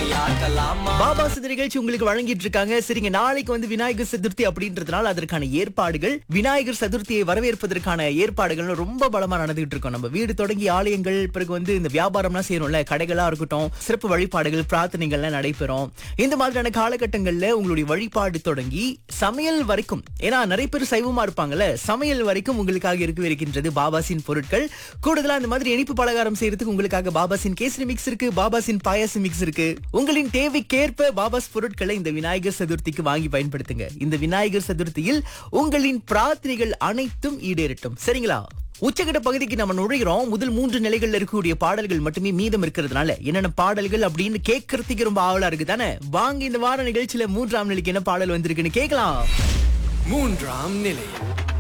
பாபா சித நிகழ்ச்சி உங்களுக்கு வழங்கிட்டு இருக்காங்க சரிங்க நாளைக்கு வந்து விநாயகர் சதுர்த்தி அப்படின்றதுனால அதற்கான ஏற்பாடுகள் விநாயகர் சதுர்த்தியை வரவேற்பதற்கான ஏற்பாடுகள் ரொம்ப பலமா நடந்துகிட்டு இருக்கோம் நம்ம வீடு தொடங்கி ஆலயங்கள் பிறகு வந்து இந்த வியாபாரம்லாம் செய்யறோம்ல கடைகளா இருக்கட்டும் சிறப்பு வழிபாடுகள் பிரார்த்தனைகள்லாம் நடைபெறும் இந்த மாதிரியான காலகட்டங்கள்ல உங்களுடைய வழிபாடு தொடங்கி சமையல் வரைக்கும் ஏன்னா நிறைய பேர் சைவமா இருப்பாங்கல்ல சமையல் வரைக்கும் உங்களுக்காக இருக்க இருக்கின்றது பாபாசின் பொருட்கள் கூடுதலா இந்த மாதிரி இனிப்பு பலகாரம் செய்யறதுக்கு உங்களுக்காக பாபாசின் கேசரி மிக்ஸ் இருக்கு பாபாசின் பாயாசம் மிக்ஸ் இருக்கு உங்களின் தேவைக்கேற்ப பாபாஸ் பொருட்களை இந்த விநாயகர் சதுர்த்திக்கு வாங்கி பயன்படுத்துங்க இந்த விநாயகர் சதுர்த்தியில் உங்களின் பிரார்த்தனைகள் அனைத்தும் ஈடேறட்டும் சரிங்களா உச்சகட்ட பகுதிக்கு நம்ம நுழைகிறோம் முதல் மூன்று நிலைகள்ல இருக்கக்கூடிய பாடல்கள் மட்டுமே மீதம் இருக்கிறதுனால என்னென்ன பாடல்கள் அப்படின்னு கேட்கறதுக்கு ரொம்ப ஆவலா இருக்கு தானே வாங்க இந்த வார நிகழ்ச்சியில மூன்றாம் நிலைக்கு என்ன பாடல் வந்திருக்குன்னு கேட்கலாம் மூன்றாம் நிலையம்